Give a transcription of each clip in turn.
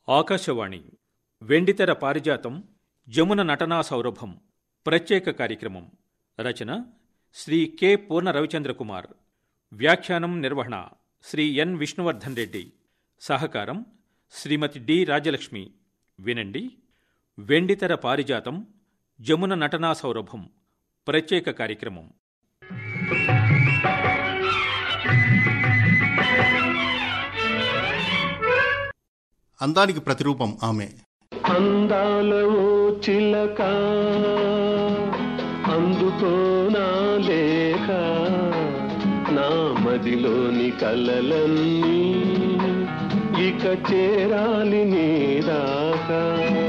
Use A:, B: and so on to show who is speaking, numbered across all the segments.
A: ఆకాశవాణి వెండితెర పారిజాతం జమున నటనా సౌరభం ప్రత్యేక కార్యక్రమం రచన శ్రీ కె పూర్ణ రవిచంద్ర కుమార్ వ్యాఖ్యానం నిర్వహణ శ్రీ ఎన్ విష్ణువర్ధన్ రెడ్డి సహకారం శ్రీమతి డి రాజలక్ష్మి వినండి వెండితెర పారిజాతం జమున నటనా సౌరభం ప్రత్యేక కార్యక్రమం
B: అందానికి ప్రతిరూపం ఆమె
C: అందాల ఓ చిలక అందుకోనా లేక నా మదిలోని కలలన్నీ ఇక చేరాలి నీ దాకా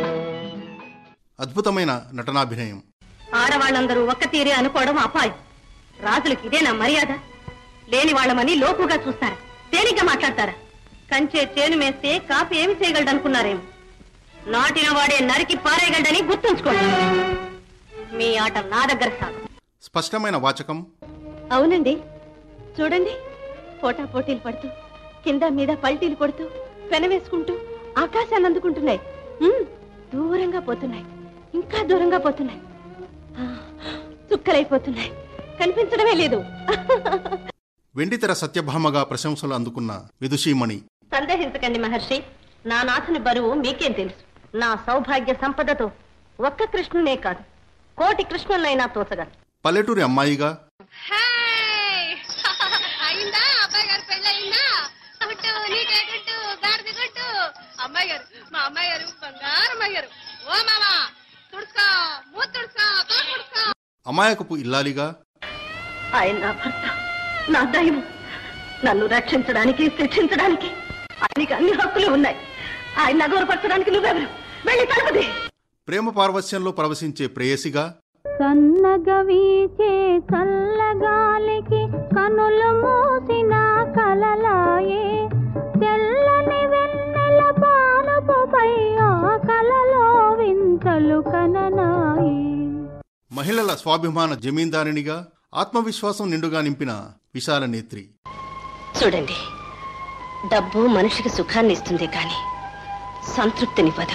B: అద్భుతమైన నటనాభినయం
D: ఆడవాళ్ళందరూ ఒక్క తీరే అనుకోవడం అపాయం రాజులకి ఇదేనా మర్యాద లేని వాళ్ళమని లోకుగా చూస్తారా తేలిగ్గా మాట్లాడతారా కంచే చేను మేస్తే కాపు ఏమి చేయగలడనుకున్నారేమో నాటిన వాడే నరికి పారేయగలడని గుర్తుంచుకోండి మీ ఆట నా దగ్గర సాగు
B: స్పష్టమైన వాచకం
D: అవునండి చూడండి పోటా పోటీలు పడుతూ కింద మీద పల్టీలు కొడుతూ పెనవేసుకుంటూ ఆకాశాన్ని అందుకుంటున్నాయి ఉమ్, దూరంగా పోతున్నాయి ఇంకా దూరంగా పోతున్నాయి ఆ, చుక్కలైపోతున్నాయి కనిపించడమే లేదు
B: వెండితెర సత్యభామగా ప్రశంసలు అందుకున్న విదుషీమణి
D: సందేహించకండి మహర్షి నా నాథుని బరువు మీకేం తెలుసు నా సౌభాగ్య సంపదతో ఒక్క కృష్ణునే కాదు కోటి కృష్ణులైనా తోచగలను
B: పల్లెటూరి అమ్మాయిగా
E: హాయ్ అయిందా అబ్బాయి గారు పెళ్ళయిందా గుట్టు నీకే గుట్టు గారిది గుట్టు అమ్మాయి గారు మా అమ్మాయి గారు బంగారం అయ్యారు ఓ మామా తుడుచుకో మూత తుడుచుకో తోట తుడుచుకో
B: అమాయకపు ఇల్లాలిగా
D: ఆయన నా భర్త నా దైవం నన్ను రక్షించడానికి శిక్షించడానికి ఆయనకి అన్ని హక్కులు ఉన్నాయి ఆయన నగౌరపరచడానికి నువ్వెవరు వెళ్ళి తలుపుది
B: ప్రేమ పార్వశ్యంలో ప్రవశించే ప్రేయసిగా
F: సన్నగ వీచే చల్లగాలికి కనులు మూసిన కలలాయే తెల్లని వెన్నెల పానపుపై ఆ కలలో వింతలు కననాయే
B: మహిళల స్వాభిమాన జమీందారినిగా ఆత్మవిశ్వాసం నిండుగా నింపిన విశాల నేత్రి
D: చూడండి డబ్బు మనిషికి సుఖాన్ని ఇస్తుంది కానీ సంతృప్తినివ్వదు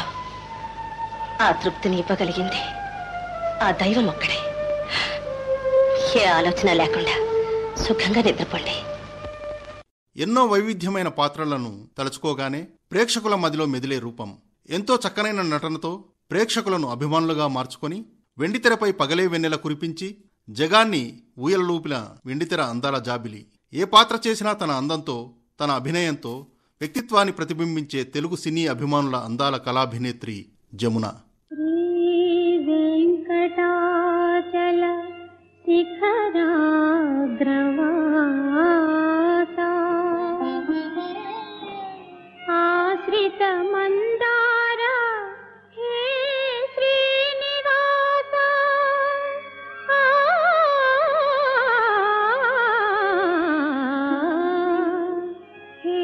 D: ఆ తృప్తిని ఇవ్వగలిగింది ఆ దైవం ఒక్కడే ఏ ఆలోచన లేకుండా సుఖంగా నిద్రపోండి
B: ఎన్నో వైవిధ్యమైన పాత్రలను తలుచుకోగానే ప్రేక్షకుల మదిలో మెదిలే రూపం ఎంతో చక్కనైన నటనతో ప్రేక్షకులను అభిమానులుగా మార్చుకొని వెండితెరపై పగలే వెన్నెల కురిపించి జగాన్ని ఊయలలూపిన వెండితెర అందాల జాబిలి ఏ పాత్ర చేసినా తన అందంతో తన అభినయంతో వ్యక్తిత్వాన్ని ప్రతిబింబించే తెలుగు సినీ అభిమానుల అందాల కళాభినేత్రి జమున
F: శ్రీ వెంకటాచల శిఖరాగ్రవాస ఆశ్రిత మందార హే శ్రీనివాస హే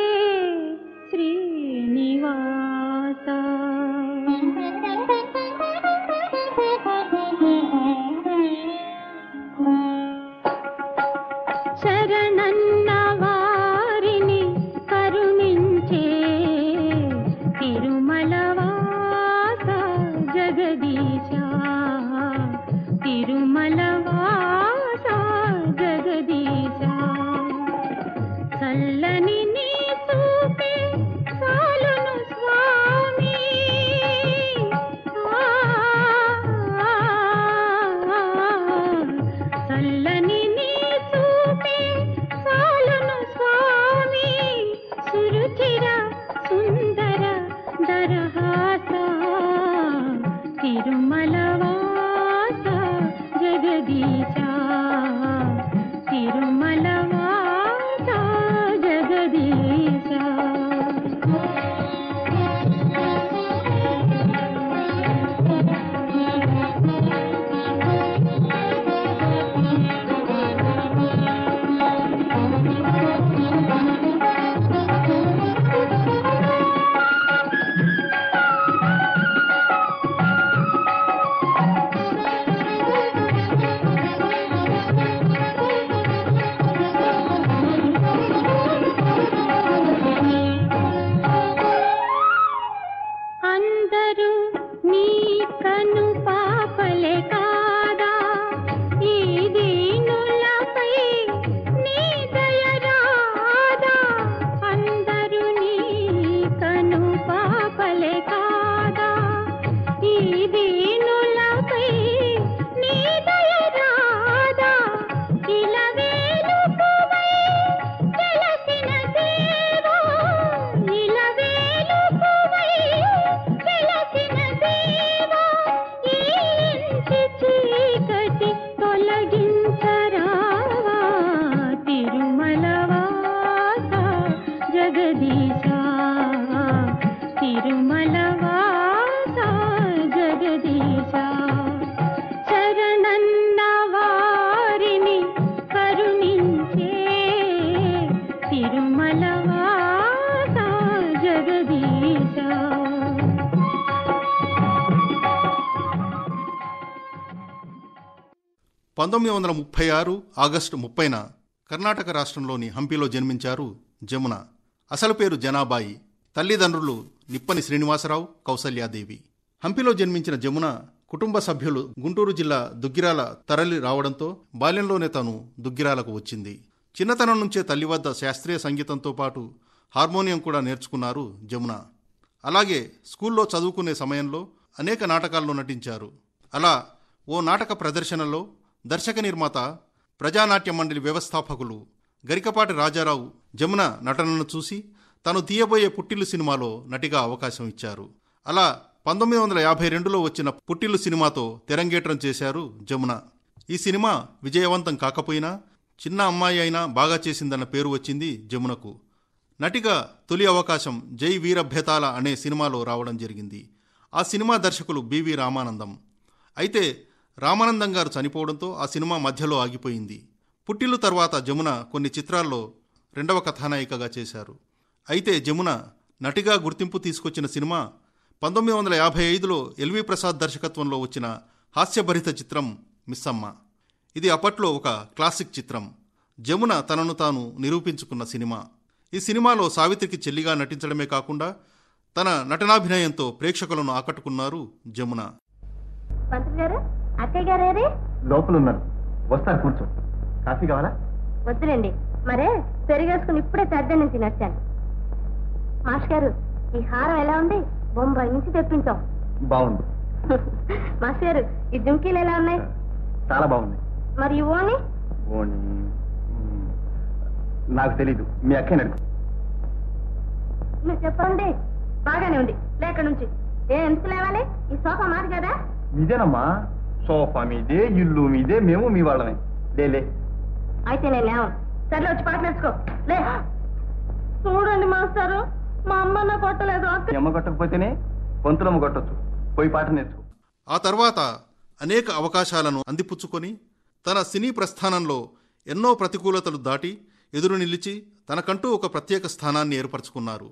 F: శ్రీనివాస శరణన్న వారిని కరుణించే తిరుమల వాస జగదీశ తిరుమల వాస జగదీశ చల్లని నీ చూపే చాలును స్వామి చల్లని నీ చూపే చాలును స్వామి సురుచిర సుందర దరహాస తిరుమల వాస జగదీశ తిరుమల వాస జగదీశ జగదీశ తిరుమల వాస జగదీశ శరణన్న వారిని కరుణించే తిరుమల వాస జగదీశ
B: పంతొమ్మిది వందల ముప్పై ఆరు ఆగస్టు ముప్పైన కర్ణాటక రాష్ట్రంలోని హంపిలో జన్మించారు జమున అసలు పేరు జనాబాయి తల్లిదండ్రులు నిప్పని శ్రీనివాసరావు కౌసల్యాదేవి హంపిలో జన్మించిన జమున కుటుంబ సభ్యులు గుంటూరు జిల్లా దుగ్గిరాల తరలి రావడంతో బాల్యంలోనే తను దుగ్గిరాలకు వచ్చింది చిన్నతనం నుంచే తల్లి వద్ద శాస్త్రీయ సంగీతంతో పాటు హార్మోనియం కూడా నేర్చుకున్నారు జమున అలాగే స్కూల్లో చదువుకునే సమయంలో అనేక నాటకాల్లో నటించారు అలా ఓ నాటక ప్రదర్శనలో దర్శక నిర్మాత ప్రజానాట్య మండలి వ్యవస్థాపకులు గరికపాటి రాజారావు జమున నటనను చూసి తను తీయబోయే పుట్టిల్లు సినిమాలో నటిగా అవకాశం ఇచ్చారు అలా పంతొమ్మిది వందల యాభై రెండులో వచ్చిన పుట్టిల్లు సినిమాతో తెరంగేట్రం చేశారు జమున ఈ సినిమా విజయవంతం కాకపోయినా చిన్న అమ్మాయి అయినా బాగా చేసిందన్న పేరు వచ్చింది జమునకు నటిగా తొలి అవకాశం జై వీరభ్యతాల అనే సినిమాలో రావడం జరిగింది ఆ సినిమా దర్శకులు బివి రామానందం అయితే రామానందం గారు చనిపోవడంతో ఆ సినిమా మధ్యలో ఆగిపోయింది పుట్టిల్లు తర్వాత జమున కొన్ని చిత్రాల్లో రెండవ కథానాయికగా చేశారు అయితే జమున నటిగా గుర్తింపు తీసుకొచ్చిన సినిమా పంతొమ్మిది వందల యాభై ఐదులో ఎల్వి ప్రసాద్ దర్శకత్వంలో వచ్చిన హాస్యభరిత చిత్రం మిస్సమ్మ ఇది అప్పట్లో ఒక క్లాసిక్ చిత్రం జమున తనను తాను నిరూపించుకున్న సినిమా ఈ సినిమాలో సావిత్రికి చెల్లిగా నటించడమే కాకుండా తన నటనాభినయంతో ప్రేక్షకులను ఆకట్టుకున్నారు జమున
D: మంత్రి గారు అక్కయ్య గారే
G: లోపల ఉన్నారు వస్తారు కూర్చో కాఫీ కావాలా
D: వద్దులేండి మరే పెరిగేసుకుని ఇప్పుడే తద్ద నుంచి నచ్చాను మాస్ గారు ఈ హారం ఎలా ఉంది బొంబాయి నుంచి తెప్పించాం
G: బాగుంది
D: మాస్ గారు ఈ జుంకీలు ఎలా ఉన్నాయి
G: చాలా బాగుంది
D: మరి ఈ ఓని
G: ఓని మ్, నాకు తెలీదు మీ అక్కే నడుకు
D: నువ్వు చెప్పండి బాగానే ఉంది లేక నుంచి ఏ ఎందుకు లేవాలి ఈ సోఫా మాది కదా
G: మీదేనమ్మా సోఫా మీదే ఇల్లు మీదే మేము మీ వాళ్ళమే లేలే
D: అయితే నేను లేవను సర్లే వచ్చి పాట నేర్చుకో లే చూడండి మాస్టారు మా అమ్మ నా కొట్టలేదు
G: మీ అమ్మ కొట్టకపోతేనే పొంతులమ్మ కొట్టొచ్చు పోయి పాట నేర్చుకో
B: ఆ తర్వాత అనేక అవకాశాలను అందిపుచ్చుకొని తన సినీ ప్రస్థానంలో ఎన్నో ప్రతికూలతలు దాటి ఎదురు నిలిచి తనకంటూ ఒక ప్రత్యేక స్థానాన్ని ఏర్పరచుకున్నారు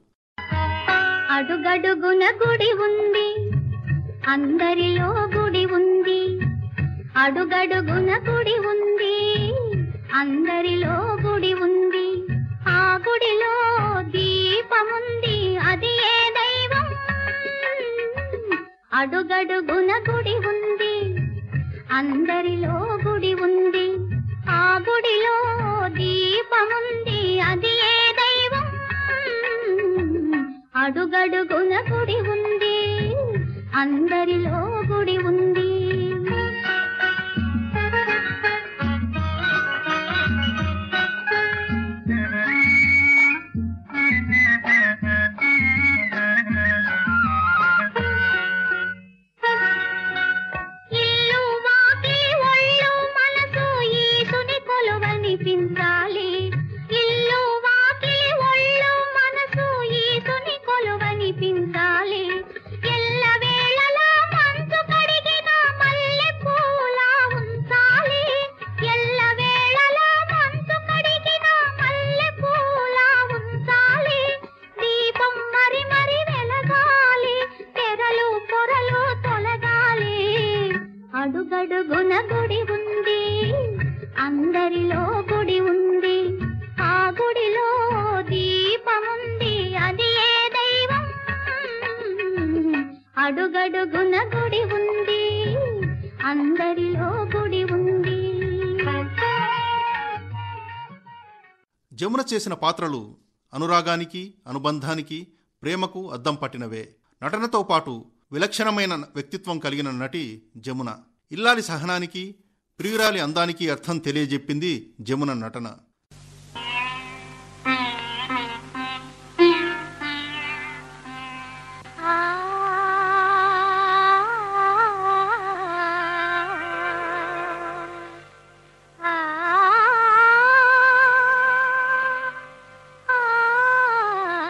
F: అడుగడుగున గుడి ఉంది అందరిలో గుడి ఉంది అడుగడుగున గుడి ఉంది అందరిలో గుడి ఉంది ఆ గుడిలో దీపముంది అది ఏ దైవం అడుగడుగున గుడి ఉంది అందరిలో గుడి ఉంది ఆ గుడిలో దీపముంది అది ఏ దైవం అడుగడుగున గుడి ఉంది అందరిలో గుడి ఉంది ఇల్లు వాకిలి ఒళ్ళు మనసు ఈసుని కొలువనిపించాలి ఇల్లు వాకిలి ఒళ్ళు మనసు ఈసుని కొలువనిపించాలి ఎల్ల వేళలా మంచు కడిగిన మల్లె పూలా ఉంచాలి ఎల్ల వేళలా మంచు కడిగిన మల్లె పూలా ఉంచాలి దీపం మరి మరి వెలగాలి తెరలు పొరలు తొలగాలి అడుగడుగున గుడి ఉంది అందరిలో గుడి ఉంది ఆ గుడిలో దీపముంది అది ఏ దైవం అడుగడుగున గుడి ఉంది అందరిలో గుడి ఉంది
B: జమున చేసిన పాత్రలు అనురాగానికి అనుబంధానికి ప్రేమకు అద్దం పట్టినవే నటనతో పాటు విలక్షణమైన వ్యక్తిత్వం కలిగిన నటి జమున ఇల్లాలి సహనానికి ప్రియురాలి అందానికి అర్థం తెలియజెప్పింది జమున నటన
F: ఆ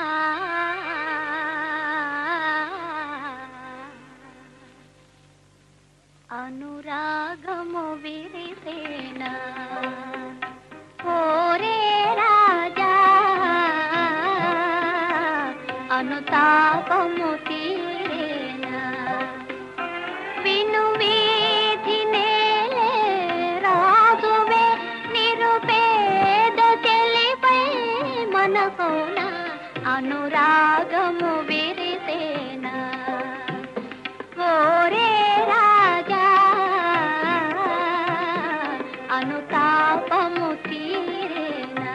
F: అనుతాపము తీరేనా విను వీధి నేలే రాజువే నిరుపేద చెలిపై మనకోన అనురాగము విరిసేనా ఓరే రాజా అనుతాపము తీరేనా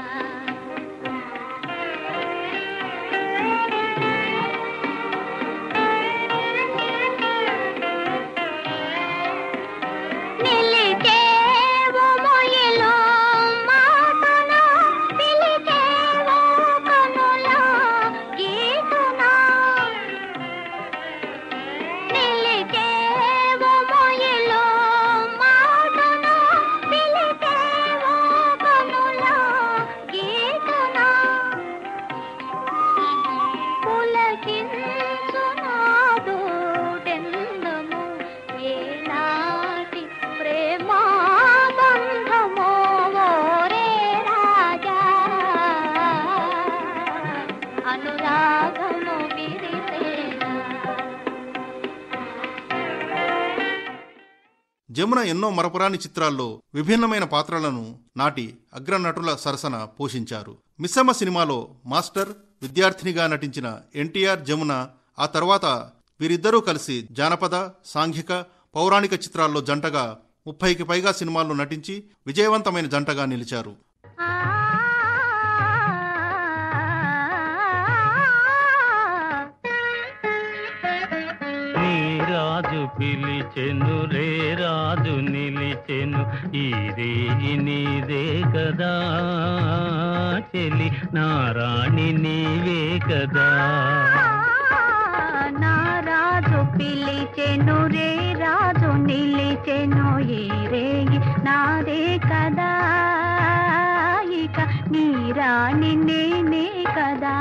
F: నిలిచేవు మొయలో మాటన పిలిచేవు కనుల గీతున నిలిచేవు మొయలో మాటన పిలిచేవు కనుల గీతున పులకించునాడు డెందము ఏనాటి ప్రేమా బంధమో ఓరే రాజా అనురాగము విరిసేనా
B: జమున ఎన్నో మరపురాని చిత్రాల్లో విభిన్నమైన పాత్రలను నాటి అగ్రనటుల సరసన పోషించారు మిస్సమ్మ సినిమాలో మాస్టర్ విద్యార్థినిగా నటించిన ఎన్టీఆర్ జమున ఆ తర్వాత వీరిద్దరూ కలిసి జానపద సాంఘిక పౌరాణిక చిత్రాల్లో జంటగా ముప్పైకి పైగా సినిమాల్లో నటించి విజయవంతమైన జంటగా నిలిచారు
C: నీ రాజు పిలిచెను రే రాజు నిలిచెను ఈ రేగి నీదే కదా చెలి నారాణి నీవే కదా
F: నా రాజు పిలిచెను రే రాజు నిలిచెను ఈ రేగి నాదే కదా ఇక నీ రాణి నేనే కదా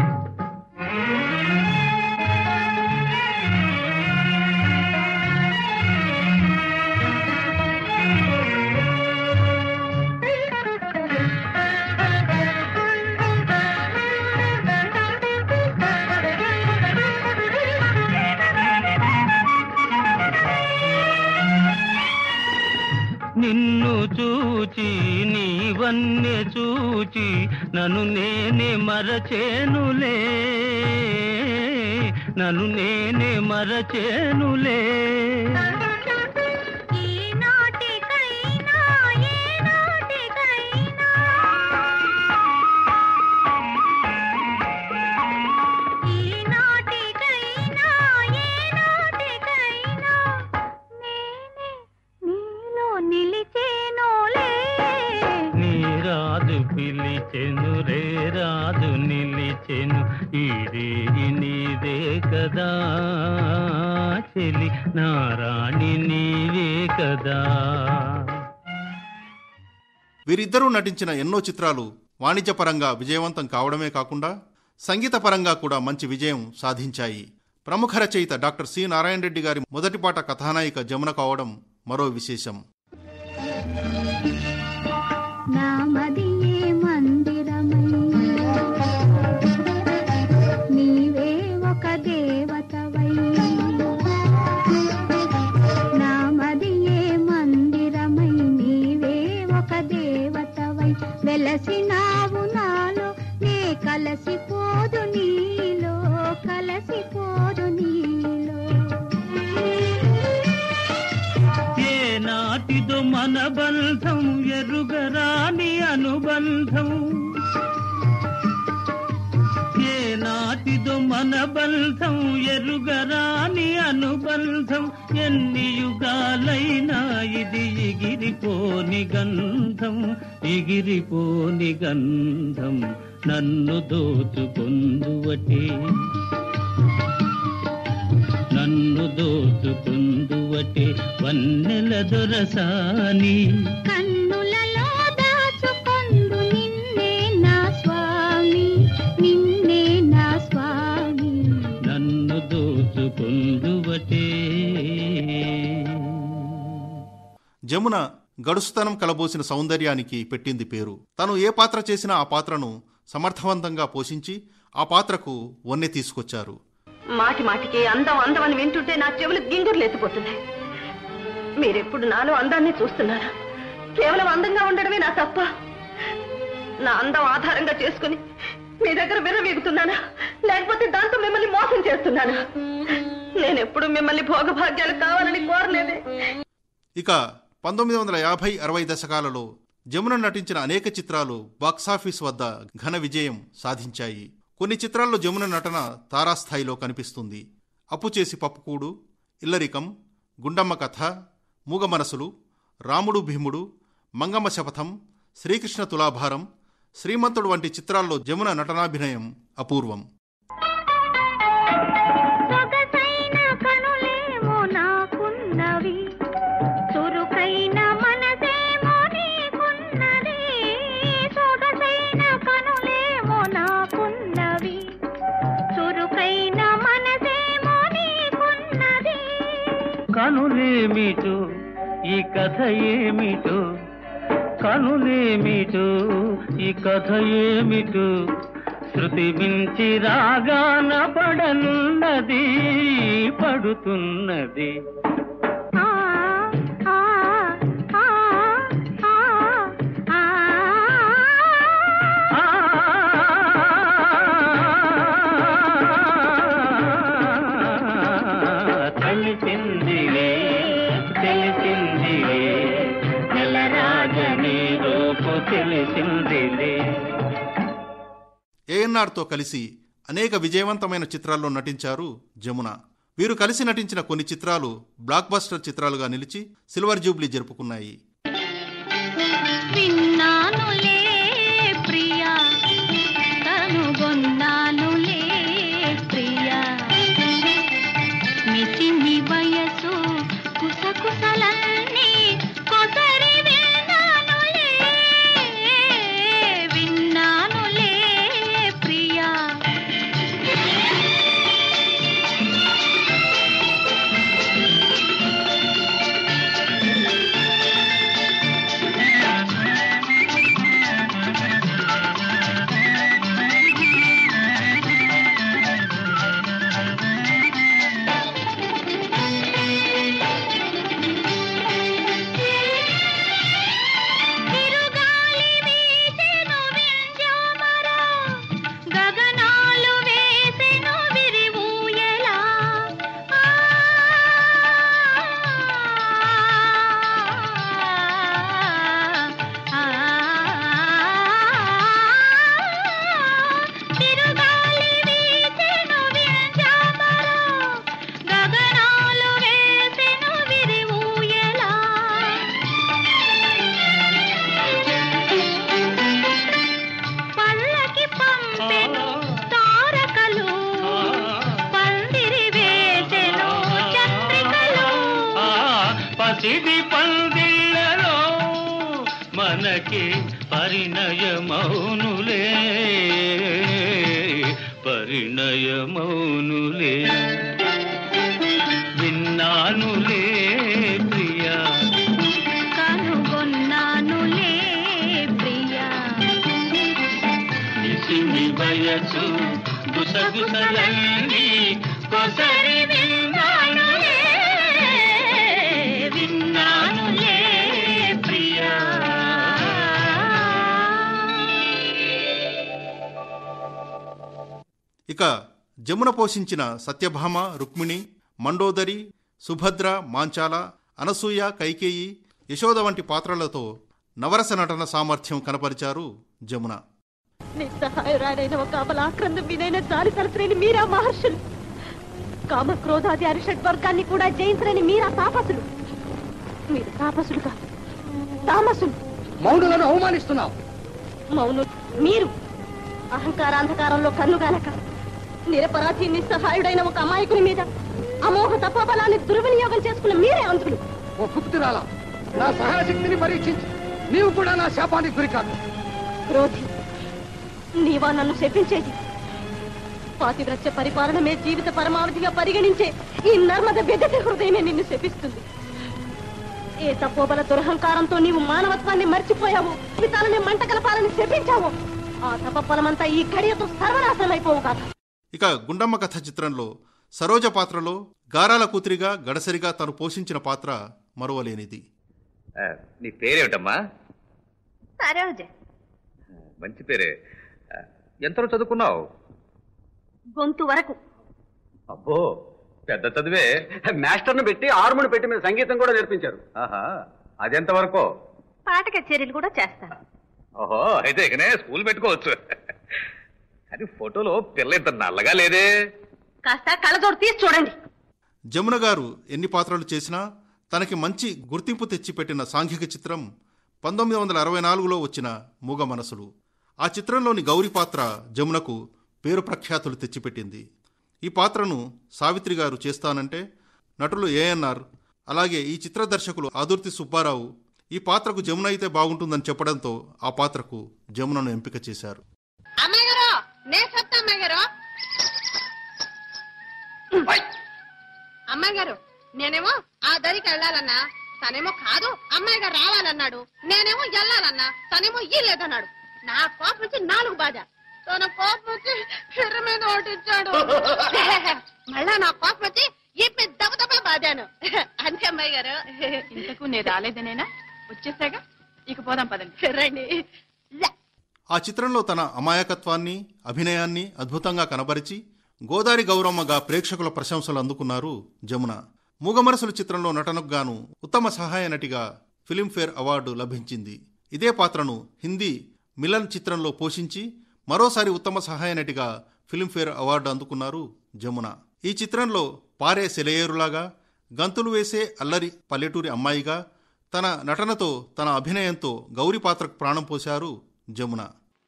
C: నిన్ను చూచి నీవన్నే చూచి నన్ను నేనే మరచేనులే నన్ను నేనే మరచేనులే
F: ఈ నాటికైనా ఏ నాటికైనా ఈ నాటికైనా ఏ నాటికైనా నేనే నీలో నిలిచేనోలే
C: నీ రాజు పిలిచెను రే రాజు నిలిచెను ఈ రేగి నీదే కదా చెలి నారాణి నీవే కదా
B: వీరిద్దరూ నటించిన ఎన్నో చిత్రాలు వాణిజ్యపరంగా విజయవంతం కావడమే కాకుండా సంగీతపరంగా కూడా మంచి విజయం సాధించాయి ప్రముఖ రచయిత డాక్టర్ సి నారాయణ రెడ్డి గారి మొదటి పాట కథానాయిక జమున కావడం మరో విశేషం
F: నామదియే మందిరమై నీవే ఒక దేవతవై నామదియే మందిరమై నీవే ఒక దేవతవై వెలసినావు నాలో నే కలసిపోదు నీలో కలసిపోదు నీలో
C: ఏ నాటిదో మన బంధం ఎరుగరాని అనుబంధం ఏ నాటిదో మన బంధం ఎరుగరాని అనుబంధం ఎన్ని యుగాలైనా ఇది ఎగిరిపోని గంధం ఎగిరిపోని గంధం నన్ను దోచుకొందువటే నన్ను దోచుకుందువటే వన్నెల దొరసాని
F: కన్నులలో దాచుకొందు నిన్నే నా స్వామి నిన్నే నా స్వామి
C: నన్ను దోచుకుందువటే
B: జమున గడుసుతనం కలబోసిన సౌందర్యానికి పెట్టింది పేరు తను ఏ పాత్ర చేసినా ఆ పాత్రను సమర్థవంతంగా పోషించి ఆ పాత్రకు వన్నె తీసుకొచ్చారు
D: మాటి మాటికి అందం అందం అని వింటుంటే నా చెవులు గింగుర్లు ఎత్తిపోతున్నాయి మీరెప్పుడు నాలో అందాన్ని చూస్తున్నారా కేవలం అందంగా ఉండడమే నా తప్ప నా అందం ఆధారంగా చేసుకుని మీ దగ్గర విర్రవీగుతున్నానా లేకపోతే దాంతో మిమ్మల్ని మోసం చేస్తున్నానా నేను ఎప్పుడు మిమ్మల్ని భోగభాగ్యాలు కావాలని కోరలేదే
B: ఇక పంతొమ్మిది వందల యాభై అరవై దశకాలలో జమున నటించిన అనేక చిత్రాలు బాక్సాఫీస్ వద్ద ఘన విజయం సాధించాయి కొన్ని చిత్రాల్లో జమున నటన తారాస్థాయిలో కనిపిస్తుంది అప్పు చేసి పప్పుకూడు ఇల్లరికం గుండమ్మ కథ మూగ మనసులు రాముడు భీముడు మంగమ్మ శపథం శ్రీకృష్ణ తులాభారం శ్రీమంతుడు వంటి చిత్రాల్లో జమున నటనాభినయం అపూర్వం
F: సొగసైన కనులేమో నాకున్నవి చురుకైన మనసేమో నీకున్నది సొగసైన కనులేమో నాకున్నవి చురుకైన మనసేమో నీకున్నది
C: కనులేమిటో ఈ కథ ఏమిటో కనులేమిటో ఈ కథ ఏమిటో శృతి మించి రాగాన పడనున్నది పడుతున్నది
F: ఆ ఆ ఆ ఆ ఆ
C: ఆ తెలిసిందిలే తెలిసిందిలే నెలరాజని రూపు తెలిసిందిలే
B: ఏఎన్ఆర్తో కలిసి అనేక విజయవంతమైన చిత్రాల్లో నటించారు జమున వీరు కలిసి నటించిన కొన్ని చిత్రాలు బ్లాక్ బస్టర్ చిత్రాలుగా నిలిచి సిల్వర్ జూబ్లీ జరుపుకున్నాయి
F: విన్నానులే ప్రియా కనుగొన్నానులే ప్రియా మిసిమి వయసు కుసకుసలన్నీ కొసరి విన్నానులే విన్నానులే ప్రియా తిరుగాలి వీసెను వింజామరా, గగనాలు వేసెను విరివూయలా. ఆ, ఆ, తిరుగాలి వీసెను వింజామరా, గగనాలు వేసెను విరివూయలా. పల్లకి పంపెను తారకలు పందిరి వేసెను చంద్రికలు
C: ఆ పసిది పందిళ్ళలో మనకి పరిణయమౌనులే పరిణయమౌనులే విన్నానులే ప్రియా
F: కనుగొన్నానులే ప్రియా
C: నిసిమి వయసు గుసగుసలన్నీ కొసరి విన్నానులే విన్నానులే ప్రియా
B: ఇక జమున పోషించిన సత్యభామ రుక్మిణి మండోదరి సుభద్ర మాంచాల అనసూయ కైకేయి యశోద వంటి పాత్రలతో నవరస నటన సామర్థ్యం కనపరిచారు జమున
D: నిస్సహాయురాలైన ఒక అబలాక్రందం మీదైన జాలి తలచలేని మీరా మహర్షులు కామ క్రోధాది అరిషడ్ వర్గాన్ని కూడా జయించలేని మీరా తాపసులు మీరు తాపసులు కాదు తామసులు
H: మౌనులను అవమానిస్తున్నావు
D: మౌను మీరు అహంకారాంధకారంలో కన్నుగానక నిరపరాధి నిస్సహాయుడైన ఒక అమాయకుని మీద అమోఘ తపోబలాన్ని దుర్వినియోగం చేసుకున్న మీరే అంధులు
H: ఓ గుప్తిరాలా నా సహాయశక్తిని పరీక్షించి నీవు కూడా నా శాపానికి గురికాదు
D: క్రోధి నీవా నన్ను శపించేది పాతివ్రత్య పరిపాలనమే జీవిత పరమావధిగా పరిగణించే ఈ నర్మద బెదటి హృదయమే నిన్ను శపిస్తుంది ఏ తపోబల దురహంకారంతో నీవు మానవత్వాన్ని మర్చిపోయావు పితాలని మంట కలపాలని శపించావు ఆ తపఫలమంతా ఈ ఘడియతో సర్వనాశనమైపోవు కాక
B: ఇక గుండమ్మ కథ చిత్రంలో సరోజ పాత్రలో గారాల కూతురిగా గడసరిగా తను పోషించిన పాత్ర మరువలేనిది
I: ఆ, నీ పేరేమిటమ్మా
D: సరోజ
I: మంచి పేరే ఆ, ఎంతలో చదువుకున్నావు
D: గొంతు వరకు
I: అబ్బో పెద్ద చదివే
G: మాస్టర్ను పెట్టి ఆర్మును పెట్టి మీద సంగీతం కూడా నేర్పించారు
I: ఆహా అదెంత వరకు
D: పాట కచేరీలు కూడా చేస్తాను
I: ఓహో అయితే ఇకనే స్కూల్ పెట్టుకోవచ్చు కానీ ఫోటోలో పిల్ల ఇంత నల్లగా లేదే
D: కాస్త కళ్ళజోడు తీసి చూడండి
B: జమున గారు ఎన్ని పాత్రలు చేసినా తనకి మంచి గుర్తింపు తెచ్చిపెట్టిన సాంఘిక చిత్రం పంతొమ్మిది వందల అరవై నాలుగులో వచ్చిన మూగ మనసులు ఆ చిత్రంలోని గౌరి పాత్ర జమునకు పేరు ప్రఖ్యాతులు తెచ్చిపెట్టింది ఈ పాత్రను సావిత్రి గారు చేస్తానంటే నటులు ఏఎన్ఆర్ అలాగే ఈ చిత్ర దర్శకులు ఆదుర్తి సుబ్బారావు ఈ పాత్రకు జమున అయితే బాగుంటుందని చెప్పడంతో ఆ పాత్రకు జమునను ఎంపిక చేశారు
E: అమ్మాయి గారు నేను చెప్తా అమ్మాయి గారు అమ్మాయి గారు నేనేమో ఆ దరికి వెళ్ళాలన్నా తనేమో కాదు అమ్మాయి గారు రావాలన్నాడు నేనేమో వెళ్ళాలన్నా తనేమో ఈ లేదన్నాడు నా కోపం వచ్చి నాలుగు బాధ తన కోపం వచ్చి ఫిర్ర మీద ఓటిచ్చాడు మళ్ళా నా కోపం వచ్చి ఈ దెబ్బ దెబ్బ బాధాను అంతే అమ్మాయి గారు
F: ఇంతకు నేను రాలేదనేనా వచ్చేసాగా ఇక పోదాం పదండి
E: రండి
B: ఆ చిత్రంలో తన అమాయకత్వాన్ని అభినయాన్ని అద్భుతంగా కనబరిచి గోదారి గౌరమ్మగా ప్రేక్షకుల ప్రశంసలు అందుకున్నారు జమున మూగమరసులు చిత్రంలో నటనకు గాను ఉత్తమ సహాయ నటిగా ఫిలింఫేర్ అవార్డు లభించింది ఇదే పాత్రను హిందీ మిలన్ చిత్రంలో పోషించి మరోసారి ఉత్తమ సహాయ నటిగా ఫిలింఫేర్ అవార్డు అందుకున్నారు జమున ఈ చిత్రంలో పారే సెలయేరులాగా గంతులు వేసే అల్లరి పల్లెటూరి అమ్మాయిగా తన నటనతో తన అభినయంతో గౌరి పాత్రకు ప్రాణం పోశారు జమున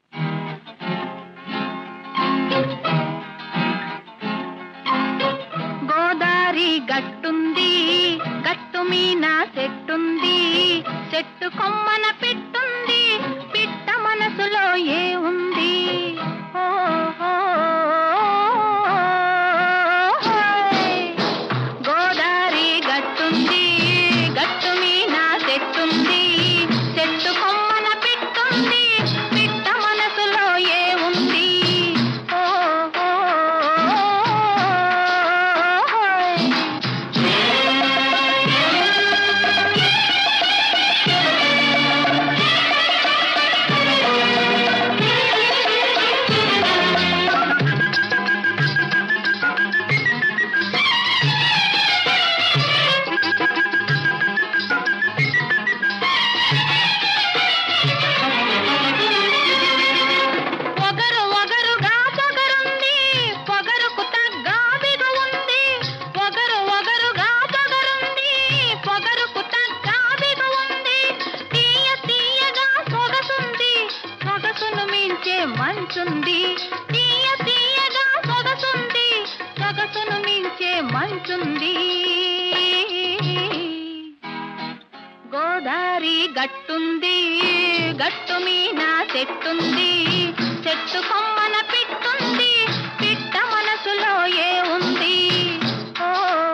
F: గోదారి గట్టుంది గట్టు మీన చెట్టుంది చెట్టు కొమ్మన పెట్టుంది పిట్ట మనసులో ఏ ఉంది ఓ, ఓ, ఓయ్. గోదారి గట్టుంది గట్టు మీన చెట్టుంది చెట్టు కొమ్మన పెట్టుంది పిట్ట మనసులో ఏ ఉంది ఓ, ఓ, ఓయ్. పొగరు ఒగరుగా పొగరుంది పొగరుకు తగ్గ బిగు ఉంది పొగరు ఒగరుగా పొగరుంది పొగరుకు తగ్గ బిగు ఉంది తీయ తీయగా సొగసుంది సొగసును మించే మంచుంది తీయ తీయగా సొగసుంది సొగసును మించే మంచుంది గోదారి గట్టుంది గట్టు మీన చెట్టుంది చెట్టు కొమ్మన పిట్టుంది పిట్ట మనసులో ఏ ఉంది ఓ,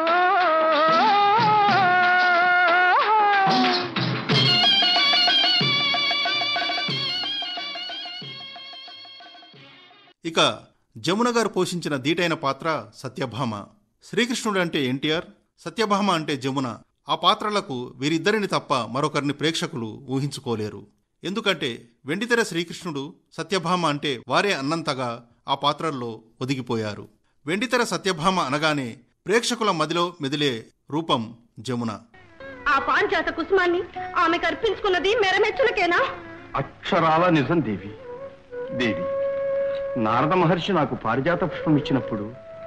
B: ఇక జమున గారు పోషించిన దీటైన పాత్ర సత్యభామ శ్రీకృష్ణుడు అంటే ఎన్టీఆర్ సత్యభామ అంటే జమున ఆ పాత్రలకు వీరిద్దరిని తప్ప మరొకరిని ప్రేక్షకులు ఊహించుకోలేరు ఎందుకంటే వెండితెర శ్రీకృష్ణుడు సత్యభామ అంటే వారే అన్నంతగా ఆ పాత్రల్లో ఒదిగిపోయారు వెండితెర సత్యభామ అనగానే ప్రేక్షకుల మదిలో మెదిలే రూపం జమున
D: ఆ పాంచాత కుసుమాన్ని ఆమెకు అర్పించుకున్నది మెరమెచ్చులకేనా
G: అక్షరాల నిజం దేవి దేవి నారద మహర్షి నాకు పారిజాత పుష్పం ఇచ్చినప్పుడు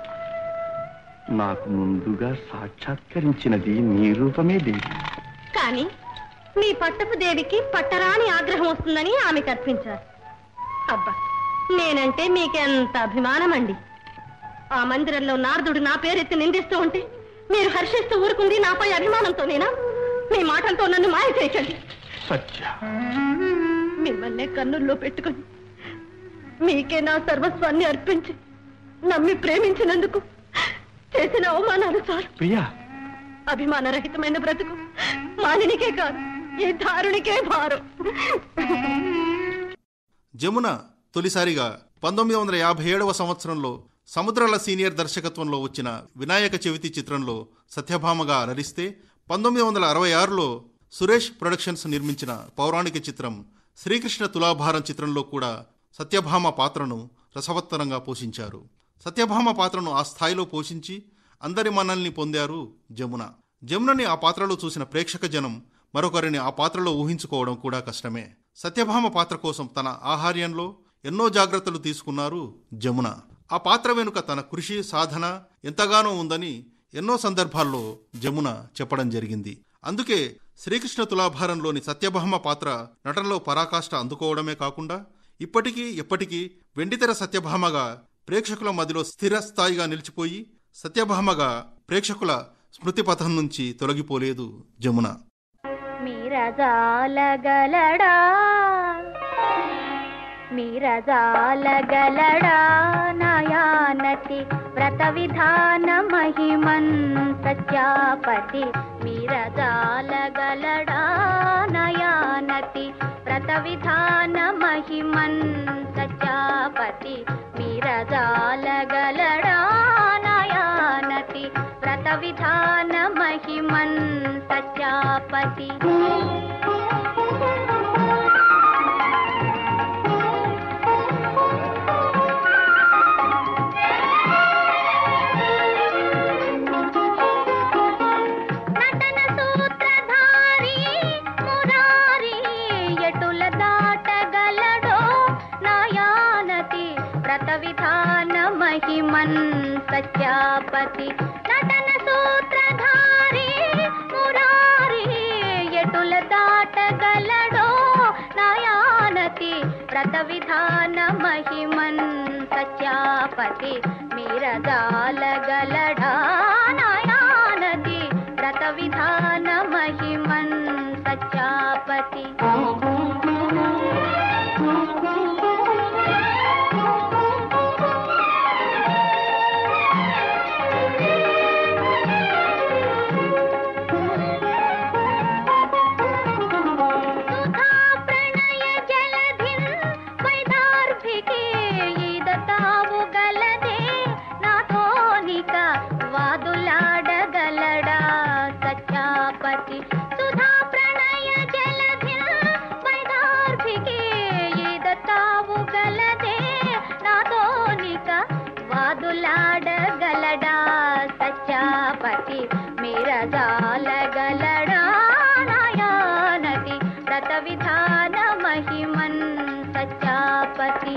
G: నాకు ముందుగా సాక్షాత్కరించినది నీ రూపమే దేవి
D: కానీ మీ పట్టపు దేవికి పట్టరాని ఆగ్రహం వస్తుందని ఆమెకు అర్పించారు అబ్బా నేనంటే మీకెంత అభిమానం అండి ఆ మందిరంలో నారదుడు నా పేరెత్తి నిందిస్తూ ఉంటే మీరు హర్షిస్తూ ఊరుకుంది నాపై అభిమానంతోనేనా మీ మాటలతో నన్ను మాయ చేయకండి
G: సత్య
D: మిమ్మల్ని కన్నుల్లో పెట్టుకొని మీకే నా సర్వస్వాన్ని అర్పించి నమ్మి ప్రేమించినందుకు చేసిన అవమానాలు చాలు
G: ప్రియా
D: అభిమానరహితమైన బ్రతుకు మానినికే కాదు ఈ దారునికే భారం
B: జమున తొలిసారిగా పంతొమ్మిది వందల యాభై ఏడవ సంవత్సరంలో సముద్రాల సీనియర్ దర్శకత్వంలో వచ్చిన వినాయక చవితి చిత్రంలో సత్యభామగా అలరిస్తే పంతొమ్మిది వందల అరవై ఆరులో సురేష్ ప్రొడక్షన్స్ నిర్మించిన పౌరాణిక చిత్రం శ్రీకృష్ణ తులాభారం చిత్రంలో కూడా సత్యభామ పాత్రను రసవత్తరంగా పోషించారు సత్యభామ పాత్రను ఆ స్థాయిలో పోషించి అందరి మన్నల్ని పొందారు జమున జమునని ఆ పాత్రలో చూసిన ప్రేక్షక జనం మరొకరిని ఆ పాత్రలో ఊహించుకోవడం కూడా కష్టమే సత్యభామ పాత్ర కోసం తన ఆహార్యంలో ఎన్నో జాగ్రత్తలు తీసుకున్నారు జమున ఆ పాత్ర వెనుక తన కృషి సాధన ఎంతగానో ఉందని ఎన్నో సందర్భాల్లో జమున చెప్పడం జరిగింది అందుకే శ్రీకృష్ణ తులాభారంలోని సత్యభామ పాత్ర నటనలో పరాకాష్ట అందుకోవడమే కాకుండా ఇప్పటికీ ఎప్పటికీ వెండితెర సత్యభామగా ప్రేక్షకుల మదిలో స్థిరస్థాయిగా నిలిచిపోయి సత్యభామగా ప్రేక్షకుల స్మృతిపథం నుంచి తొలగిపోలేదు జమున
J: మీరజాలగలడా మీరజాలగలడా నయానతి వ్రత విధాన మహిమన్ సత్యాపతి మీరజాలగలడా నయానతి వ్రత విధాన మహిమన్ సత్యాపతి మీరజాలగలడా నయానతి వ్రత విధాన మహిమన్ సత్యాపతి నటన సూత్రధారి మురారి ఎటుల దాటగలడో నయానతి వ్రత విధాన మహిమన్ సత్యాపతి నటన సూత్రధారి మురారి ఎటుల దాటగలడో నయానతి వ్రత విధాన మహిమన్ సత్యాపతి మీరజాలగలడా నయానతి వ్రత విధాన మహిమన్ సత్యాపతి సుధా ప్రణయ జలధిన్ వైదార్భికే ఈదతావు గలదే నాతోనిక వాదులాడగలడా సత్యాపతి సుధా ప్రణయ జలధిన్ వైదార్భికే ఈదతావు గలదే నాతోనిక వాదులాడగలడా సత్యాపతి మీరజాలగలడా నాయానతి వ్రత విధాన మహిమన్ సత్యాపతి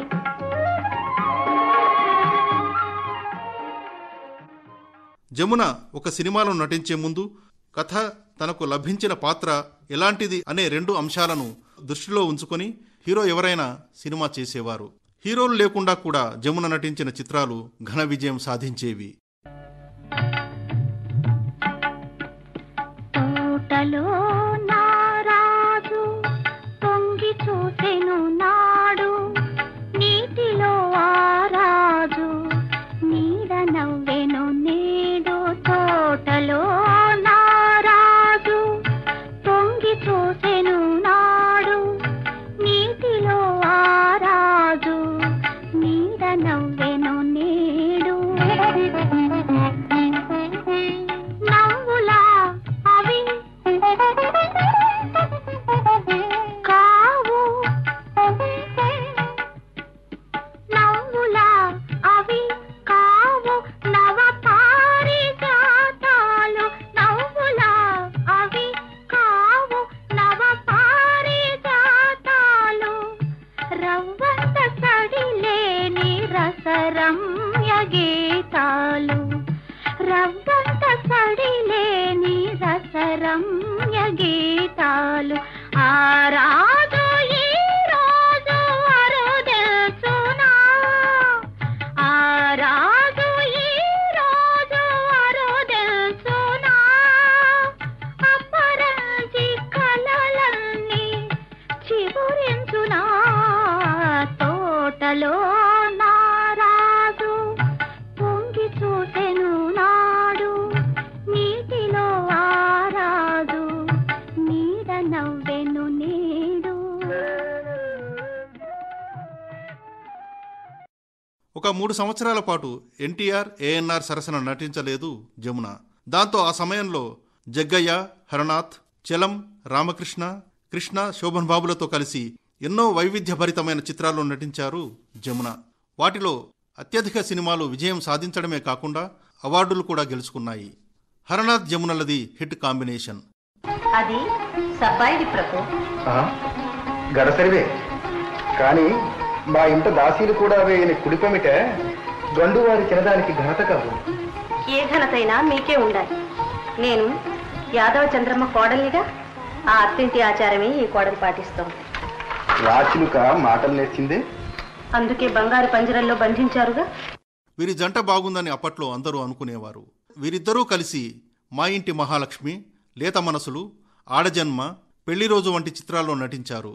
B: జమున ఒక సినిమాలో నటించే ముందు కథ తనకు లభించిన పాత్ర ఎలాంటిది అనే రెండు అంశాలను దృష్టిలో ఉంచుకొని హీరో ఎవరైనా సినిమా చేసేవారు హీరోలు లేకుండా కూడా జమున నటించిన చిత్రాలు ఘన విజయం సాధించేవి
J: తోటలో నారాజు పొంగి చూసెను నాడు నీటిలో ఆరాజు నీడ నవ్వెను నేడు తోటలో నారాజు పొంగి చూసెను నాడు నీటిలో ఆరాజు నీడ నవ్వెను నేడు నవ్వులా అవి కావు నవ్వులా అవి కావు నవ పారిజాతాలు నవ్వులా అవి కావు నవ పారిజాతాలు రవ్వంత సడిలేని రసరమ్య గీతాలు రవ్వంత సడిలేని రసరమ్య గీతాలు ఆ రాజు ఈ రోజు అరుదెల్చునా ఆ రాజు ఈ రోజు అరుదెల్చునా అపరంజి కలలన్నీ చిగురించునా తోటలో నారాజు
B: ఒక మూడు సంవత్సరాల పాటు ఎన్టీఆర్ ఏఎన్ఆర్ సరసన నటించలేదు జమున దాంతో ఆ సమయంలో జగ్గయ్య హరనాథ్ చలం రామకృష్ణ కృష్ణ శోభన్ బాబులతో కలిసి ఎన్నో వైవిధ్యభరితమైన చిత్రాల్లో నటించారు జమున వాటిలో అత్యధిక సినిమాలు విజయం సాధించడమే కాకుండా అవార్డులు కూడా గెలుచుకున్నాయి హరనాథ్ జమునలది హిట్ కాంబినేషన్
D: అది సబ్బాయిది ప్రభు
G: గడసరివే కానీ మా ఇంట దాసీలు కూడా వేయని కుడిపమిట గండు వారి చిన్నదానికి ఘనత కాదు
D: ఏ ఘనతైనా మీకే ఉండాలి నేను యాదవ చంద్రమ్మ కోడలిగా ఆ అత్తింటి ఆచారమే ఈ కోడలు పాటిస్తోంది
G: రాచిలుక మాటలు నేర్చిందే
D: అందుకే బంగారు పంజరంలో బంధించారుగా
B: వీరి జంట బాగుందని అప్పట్లో అందరూ అనుకునేవారు వీరిద్దరూ కలిసి మా ఇంటి మహాలక్ష్మి లేత మనసులు ఆడజన్మ పెళ్లి రోజు వంటి చిత్రాల్లో నటించారు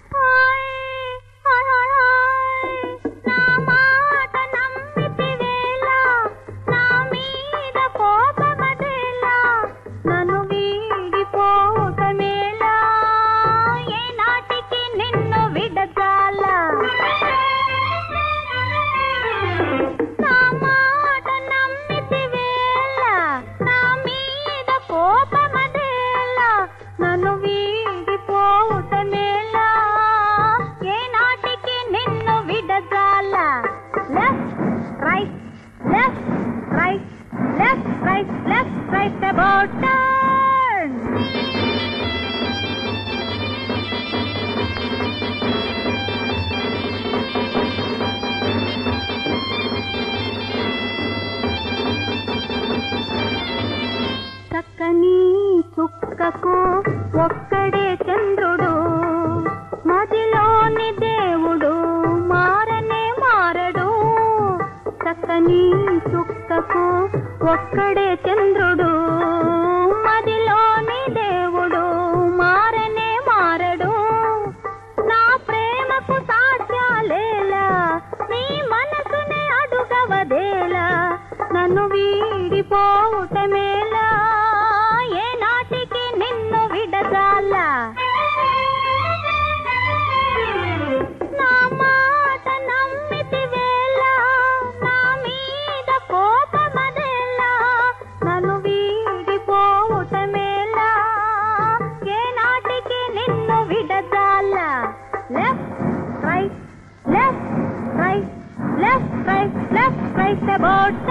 J: నన్ను వీడిపోవటమేలా ఏ నాటికి నిన్ను విడజాల నా మాట నమ్మితివేళ నా మీద కోపమదేలా నన్ను వీడిపోవటమేలా ఏ నాటికి నిన్ను విడజాల left right left right left right left right about turn చక్కని చుక్కకు ఒక్కడే చంద్రుడు మదిలోని దేవుడు మారనే మారడు చక్కని చుక్కకు ఒక్కడే చంద్రుడు మదిలోని దేవుడు మారనే మారడు నా ప్రేమకు సాధ్యాలేలా నీ మనసునే అడుగవదేలా నన్ను వీడిపోవటమేలా ఏ నాటికి నిన్ను విడజాల నా మాట నమ్మితివేలా నా మీద కోపమదేలా నన్ను వీడిపోవటమేలా ఏ నాటికి నిన్ను విడజాల left right left right left right left right about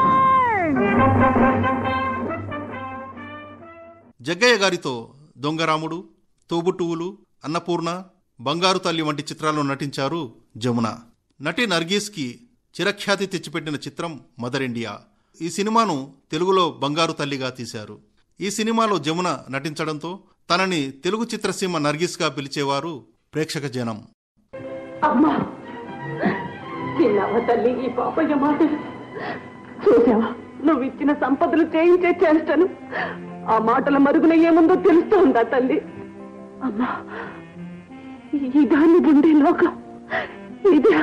B: Jaggayya గారితో దొంగరాముడు తోబుట్టువులు అన్నపూర్ణ బంగారు తల్లి వంటి చిత్రాల్లో నటించారు జమున నటి నర్గీస్కి చిరఖ్యాతి తెచ్చిపెట్టిన చిత్రం మదర్ ఇండియా ఈ సినిమాను తెలుగులో బంగారు తల్లిగా తీశారు ఈ సినిమాలో జమున నటించడంతో తనని తెలుగు చిత్రసీమ నర్గీస్గా పిలిచేవారు ప్రేక్షక జనం
F: అమ్మా విన్నావా తల్లి ఈ పాపయ్య మాటలు చూసావా నువ్వు ఇచ్చిన సంపదలు చేయించే చేష్టను ఆ మాటల మరుగున ఏముందో తెలుస్తోందా తల్లి అమ్మా ఇదాన్ని ఉండే లోకం ఇదే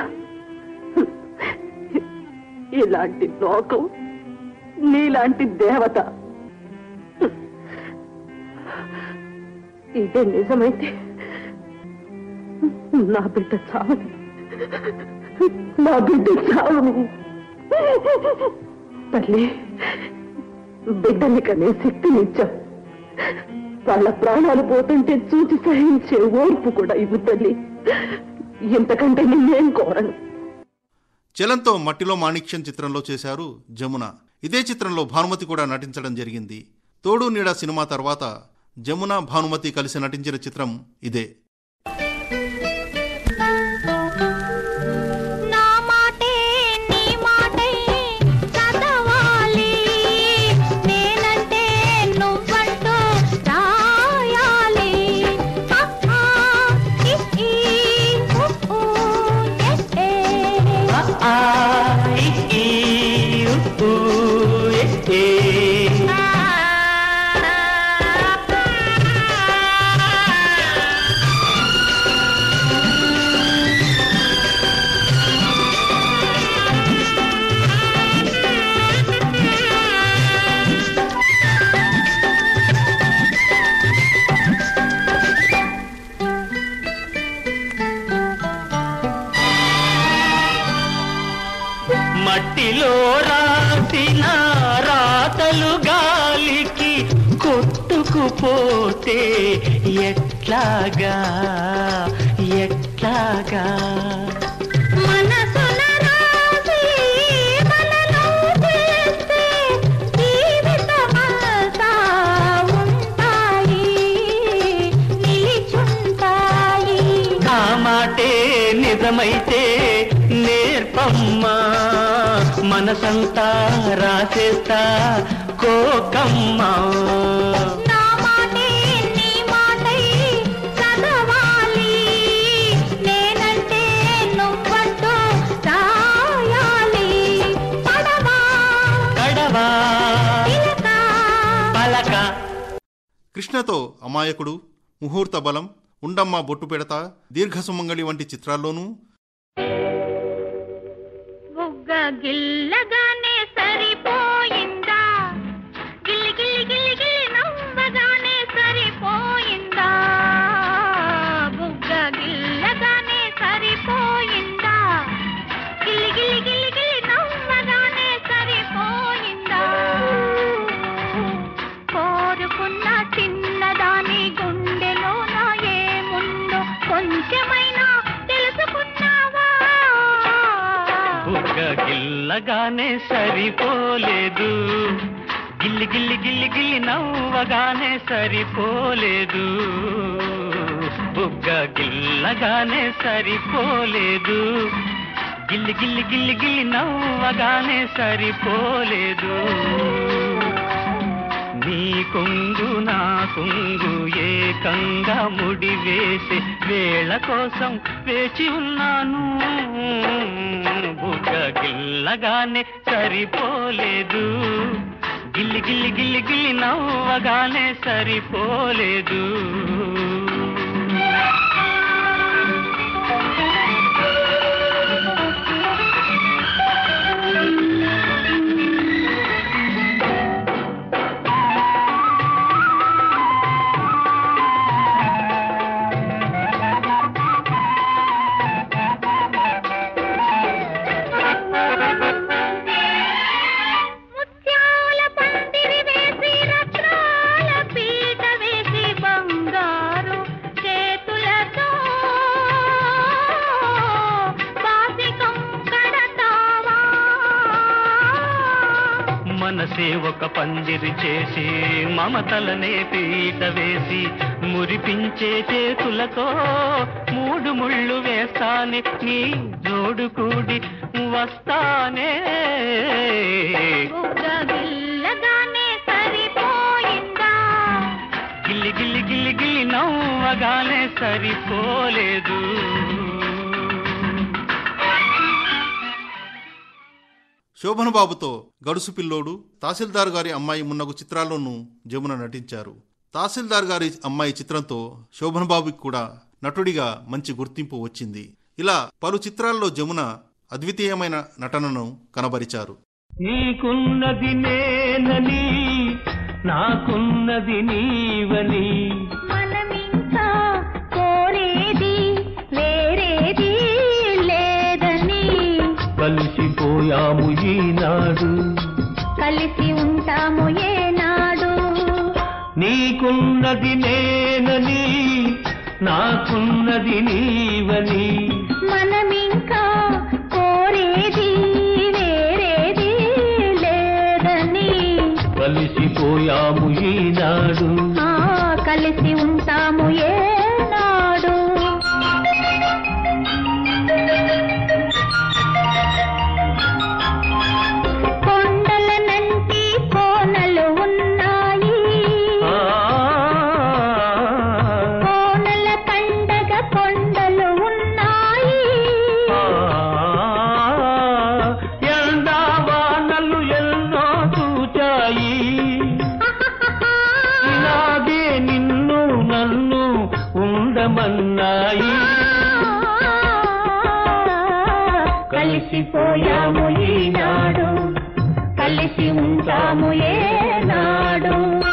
F: ఇలాంటి లోకం నీలాంటి దేవత ఇదే నిజమైతే నా బిడ్డ చావని నా బిడ్డ చావని తల్లి బిడ్డని కనే శక్తినిచ్చావు వాళ్ళ ప్రాణాలు పోతుంటే చూసి సహించే ఓర్పు కూడా ఇవ్వు తల్లి ఇంతకంటే నిన్నేం కోరను
B: చలంతో మట్టిలో మాణిక్యం చిత్రంలో చేశారు జమున ఇదే చిత్రంలో భానుమతి కూడా నటించడం జరిగింది తోడు నీడ సినిమా తర్వాత జమున భానుమతి కలిసి నటించిన చిత్రం ఇదే
J: నా మాటే నీ మాటే చదవాలి నేనంటే నువ్వంటూ రాయాలి ఆ, ఆ, ఇ, ఈ, ఉ, ఊ, ఎ, ఏ.
C: ఆ మట్టిలో రాసిన రాతలు గాలికి కొట్టుకుపోతే ఎట్లాగా ఎట్లాగా
J: మనసున రాసి మనలో చేస్తే జీవితమంతా ఉంటాయి నిలిచుంటాయి
C: ఆ మాటే నిజమైతే నేర్పమ్మా మనసంతా రాసేస్తా కోకమ్మా
J: నా మాటే నీ మాటై చదవాలి నేనంటే నువ్వంటూ రాయాలి పడవా
C: కడవా
J: చిలక
C: పలక
B: కృష్ణతో అమాయకుడు ముహూర్త బలం ఉండమ్మ బొట్టు పెడత దీర్ఘసుమంగళి వంటి చిత్రాల్లోనూ
J: బుగ్గ గిల్లగానే సరిపోయిందా గిల్లి గిల్లి గిల్లి గిల్లి నవ్వగానే సరిపోయిందా బుగ్గ గిల్లగానే సరిపోయిందా గిల్లి గిల్లి గిల్లి గిల్లి నవ్వగానే సరిపోయిందా కోరుకున్న చిన్నదాని గుండెలోన ఏముందో కొంచెమైనా తెలుసుకున్నావా
C: బుగ్గ గిల్లగానే సరిపోలేదు గిల్లి గిల్లి గిల్లి గిల్లి నవ్వగానే సరిపోలేదు బుగ్గ గిల్లగానే సరిపోలేదు గిల్లి గిల్లి గిల్లి గిల్లి నవ్వగానే సరిపోలేదు నీ కొంగు నా కొంగు ఏకంగా ముడి వేసి వేళ కోసం వేచి ఉన్నాను బుగ్గ గిల్లగానే సరిపోలేదు గిల్లి గిల్లి గిల్లి గిల్లి నవ్వగానే సరిపోలేదు
J: ముత్యాల పందిరి వేసి రత్నాల పీట వేసి బంగారు చేతులతో బాసికం కడతావా
C: మనసే ఒక పందిరి చేసి మమతలనే పీట వేసి మురిపించే చేతులతో మూడు ముళ్ళు వేస్తానే నీ జోడు కూడి వస్తానే
J: బుగ్గ గిల్లగానే సరిపోయిందా
C: గిల్లి గిల్లి గిల్లి గిల్లి నవ్వగానే సరిపోలేదు
B: శోభన్ బాబుతో గడుసు పిల్లోడు తహసీల్దార్ గారి అమ్మాయి మున్నగు చిత్రాల్లోనూ జమున నటించారు తహసీల్దార్ గారి అమ్మాయి చిత్రంతో శోభన్ బాబుకి కూడా నటుడిగా మంచి గుర్తింపు వచ్చింది ఇలా పలు చిత్రాల్లో జమున అద్వితీయమైన నటనను కనబరిచారు
C: నీకున్నది నేనని నాకున్నది నీవని
J: మనమింకా కోరేది వేరేది లేదని
C: కలిసిపోయాము ఈనాడు
J: కలిసి ఉంటాము ఏనాడు
C: నీకున్నది నేనని నాకున్నది నీవని
J: మనమింకా కోరేది వేరేది లేదని
C: కలిసిపోయాము ఈనాడు
J: ఆ కలిసి ఉంటాము ఏనాడు కొండలనంటి కోనలు ఉన్నాయి
C: ఆ,
J: కోనల పండగ కొండలు ఉన్నాయి
C: ఆ, ఎండా వానలు ఎన్నో చూచాయి ఇలాగే నిన్ను నన్ను ఉండమన్నాయి
J: కలిసిపోయాము ఈనాడు కలిసి ఉంటాము ఏనాడు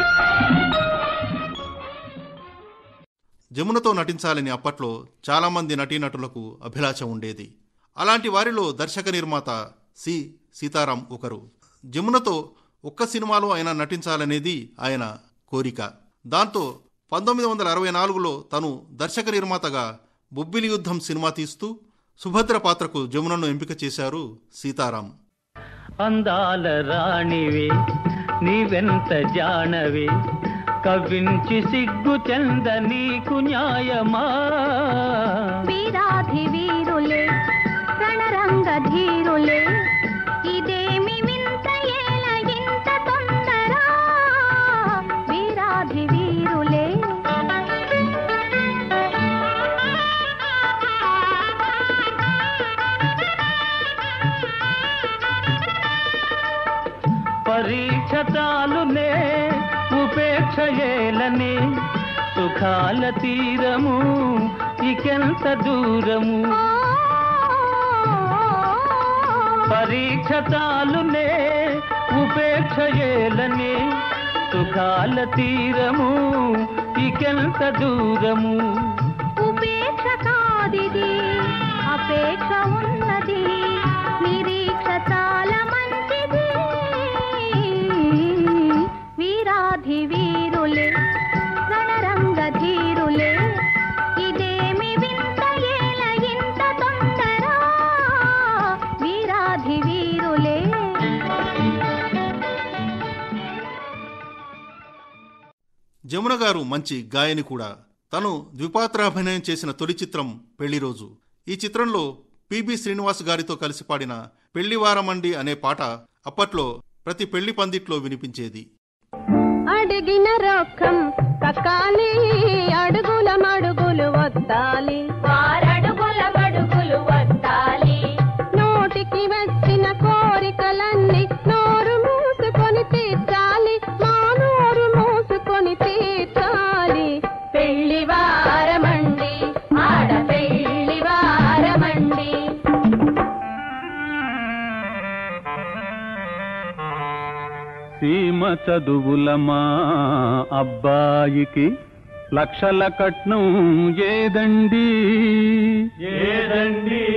B: జమునతో నటించాలని అప్పట్లో చాలామంది నటీనటులకు అభిలాష ఉండేది అలాంటి వారిలో దర్శక నిర్మాత సి సీతారాం ఒకరు జమునతో ఒక్క సినిమాలో అయినా నటించాలనేది ఆయన కోరిక దాంతో పంతొమ్మిది వందల అరవై నాలుగులో తను దర్శక నిర్మాతగా బొబ్బిలి యుద్ధం సినిమా తీస్తూ సుభద్ర పాత్రకు జమునను ఎంపిక చేశారు సీతారాం
C: అందాల రాణివే నీవెంత జానవే కవ్వించి సిగ్గు చెంద నీకు న్యాయమా
J: వీరాధి వీరులే రణరంగ ధీరులే ఇదేమి వింత ఏల ఇంత తొందర వీరాధి వీరులే
C: పరీక్ష చాలునే ఉపేక్ష ఏలనే సుఖాల తీరము ఇకెంత దూరము పరీక్ష చాలునే ఉపేక్ష ఏలనే సుఖాల తీరము ఇకెంత దూరము
J: ఉపేక్ష కాదిది అపేక్ష ఉన్నది నిరీక్ష చాలా మంచిది వీరాధి వీరులే రణరంగ ధీరులే ఇదేమి వింత ఏల ఇంత తొందర వీరాధి వీరులే
B: జమున గారు మంచి గాయని కూడా తను ద్విపాత్రాభినయం చేసిన తొలి చిత్రం పెళ్లి రోజు ఈ చిత్రంలో పిబి శ్రీనివాస్ గారితో కలిసి పాడిన పెళ్లివారమండి అనే పాట అప్పట్లో ప్రతి పెళ్లి పందిట్లో వినిపించేది
K: అడిగిన రొక్కం కక్కాలి అడుగుల మడుగులు వత్తాలి
J: వారడుగుల మడుగులు వత్తాలి
K: నోటికి వచ్చిన కోరికలన్నీ నోరు మూసుకొని తీర్చాలి మా నోరు మూసుకొని తీర్చాలి
J: పెళ్లి వారమండి ఆడ పెళ్లి వారమండి
C: సీమ చదువుల మా అబ్బాయికి లక్షల కట్నం ఏదండి ఏదండి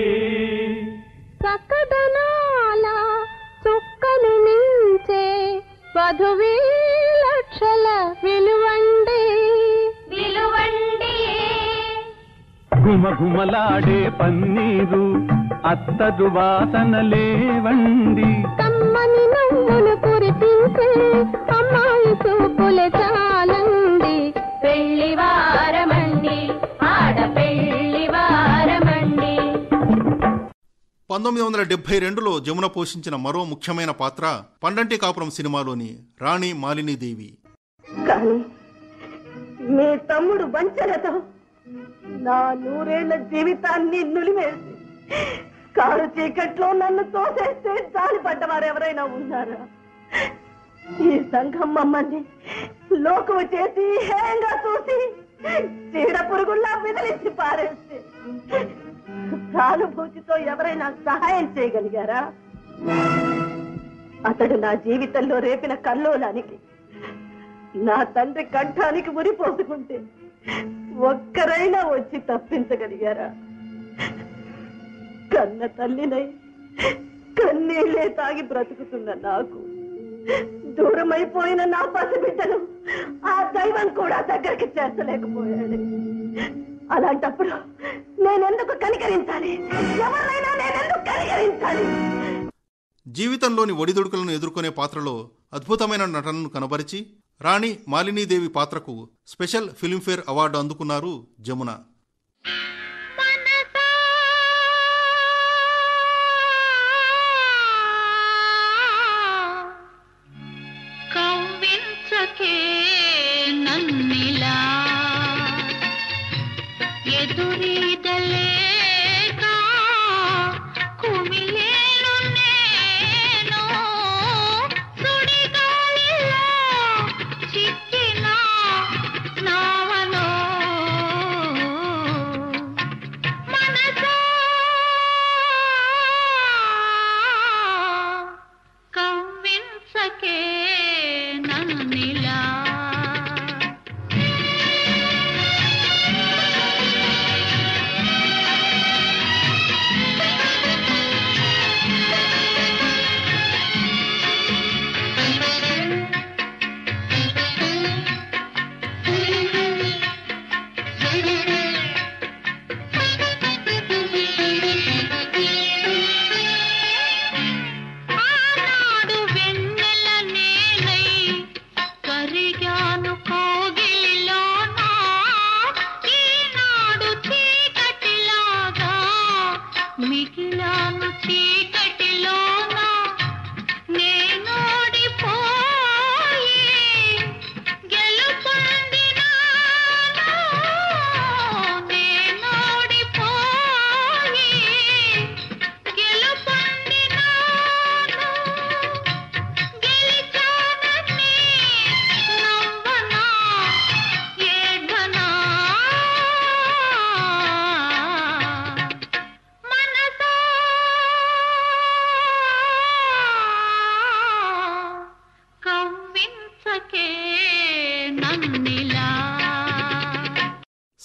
K: చక్కదనాల చుక్కను మించే వధువీ లక్షల విలువండి
J: విలువండి
C: ఘుమఘుమలాడే పన్నీరు అత్తదు వాసన లేవండి
K: కమ్మని నవ్వులు కురిపించే అమ్మాయి చూపులే చాలండి
J: పెళ్లి వారమండి ఆడ పెళ్లి వారమండి
B: పంతొమ్మిది వందల డెబ్బై రెండులో జమున పోషించిన మరో ముఖ్యమైన పాత్ర పండంటి కాపురం సినిమాలోని రాణి మాలినీదేవి
D: కానీ మీ తమ్ముడు వంచనతో నా నూరేళ్ల జీవితాన్ని నులివేసి కారు చీకట్లో నన్ను తోసేస్తే జాలి పడ్డవారు ఎవరైనా ఉన్నారా ఈ సంఘం మమ్మల్ని లోకువ చేసి హేయంగా చూసి చీడ పురుగుల్లా విదిలించి పారేస్తే సానుభూతితో ఎవరైనా సహాయం చేయగలిగారా అతడు నా జీవితంలో రేపిన కల్లోలానికి నా తండ్రి కంఠానికి ఉరి పోసుకుంటే ఒక్కరైనా వచ్చి తప్పించగలిగారా కన్న తల్లినై కన్నీళ్లే తాగి బ్రతుకుతున్న నాకు దూరమైపోయిన నా పసిబిడ్డను ఆ దైవం కూడా దగ్గరికి చేర్చలేకపోయాడు అలాంటప్పుడు నేనెందుకు కనికరించాలి ఎవరైనా నేనెందుకు కనికరించాలి
B: జీవితంలోని ఒడిదుడుకులను ఎదుర్కొనే పాత్రలో అద్భుతమైన నటనను కనబరిచి రాణి మాలినీదేవి పాత్రకు స్పెషల్ ఫిల్మ్ఫేర్ అవార్డు అందుకున్నారు జమున
J: కవ్వించకే నన్నిలా ఎదురీదలేక కుమిలేను నేను సుడిగాలిలో చిక్కిన నావలో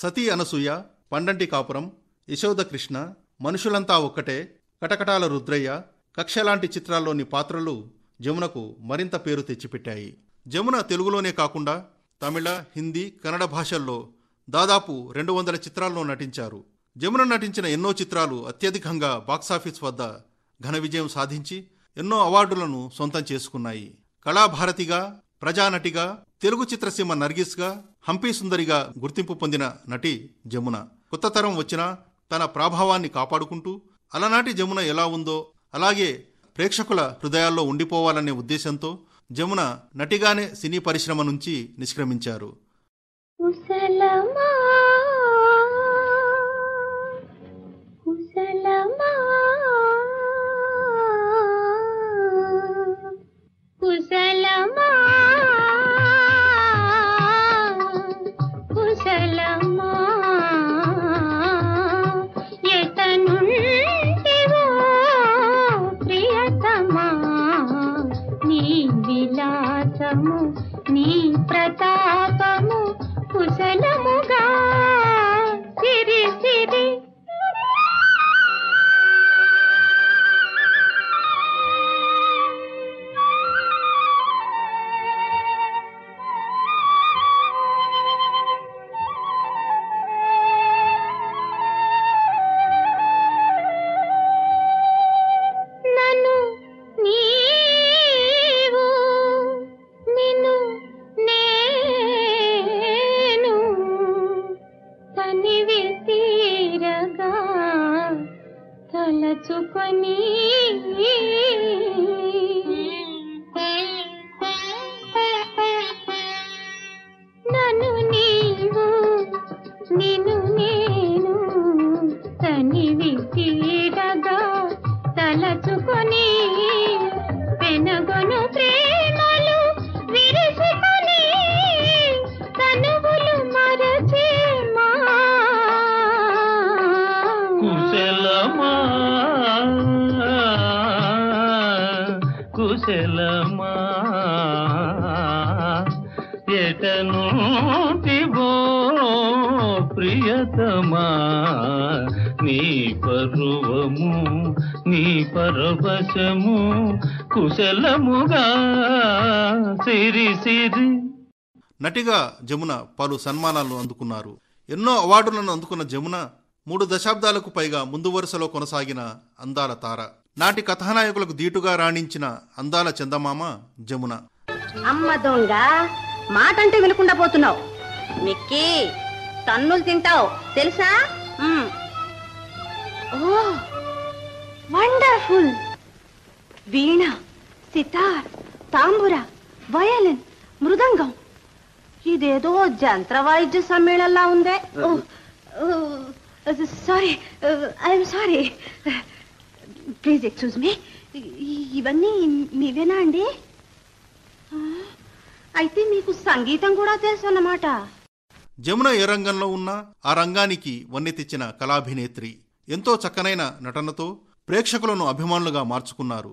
B: సతీ అనసూయ పండంటి కాపురం యశోద కృష్ణ మనుషులంతా ఒక్కటే కటకటాల రుద్రయ్య కక్ష లాంటి చిత్రాల్లోని పాత్రలు జమునకు మరింత పేరు తెచ్చిపెట్టాయి జమున తెలుగులోనే కాకుండా తమిళ హిందీ కన్నడ భాషల్లో దాదాపు రెండు వందల చిత్రాల్లో నటించారు జమున నటించిన ఎన్నో చిత్రాలు అత్యధికంగా బాక్సాఫీస్ వద్ద ఘన విజయం సాధించి ఎన్నో అవార్డులను సొంతం చేసుకున్నాయి కళాభారతిగా ప్రజానటిగా తెలుగు చిత్రసీమ నర్గిస్గా హంపీ సుందరిగా గుర్తింపు పొందిన నటి జమున కొత్త తరం వచ్చినా తన ప్రాభావాన్ని కాపాడుకుంటూ అలనాటి జమున ఎలా ఉందో అలాగే ప్రేక్షకుల హృదయాల్లో ఉండిపోవాలనే ఉద్దేశంతో జమున నటిగానే సినీ పరిశ్రమ నుంచి నిష్క్రమించారు
K: కుశలమా కుశలమా కుశలమా కుశలమా ఎతనుంటివో ప్రియతమా నీ విలాసము నీ ప్రతాపము కుశలముగా సిరి సిరి నన్ను నీవు నిన్ను నేను తనివి తీరగా తలచుకొని నన్ను నీవు నిన్ను నేను తనివి తీరగా తలచుకొని పెనగొను ప్రేమలు విరుసుకొని తనువులు మరచేమా
C: కుశలమా కుశలమా ఎటను పివో ప్రియతమా నీ పరువము నీ పరవశము కుశలముగా సిరి సిరి
B: నటిగా జమున పలు సన్మానాలను అందుకున్నారు ఎన్నో అవార్డులను అందుకున్న జమున మూడు దశాబ్దాలకు పైగా ముందు వరుసలో కొనసాగిన అందాల తార నాటి కథానాయకులకు దీటుగా రాణించిన అందాల చందమామ జమున
D: అమ్మ దొంగ మాట అంటే వినకుండా పోతున్నావు మిక్కీ తన్నులు తింటావు తెలుసా మ్మ్. ఓ వండర్ఫుల్ వీణ సితార్ తాంబుర వయలిన్ మృదంగం ఇదేదో జంత్ర వాయిద్య సమ్మేళనలా ఉందే sorry I'm sorry please excuse me ఇవన్నీ మీవేనా అండి ఆ, అయితే మీకు సంగీతం కూడా తెలుసు అన్నమాట
B: జమున ఏ రంగంలో ఉన్నా ఆ రంగానికి వన్నె తెచ్చిన కళాభినేత్రి ఎంతో చక్కనైన నటనతో ప్రేక్షకులను అభిమానులుగా మార్చుకున్నారు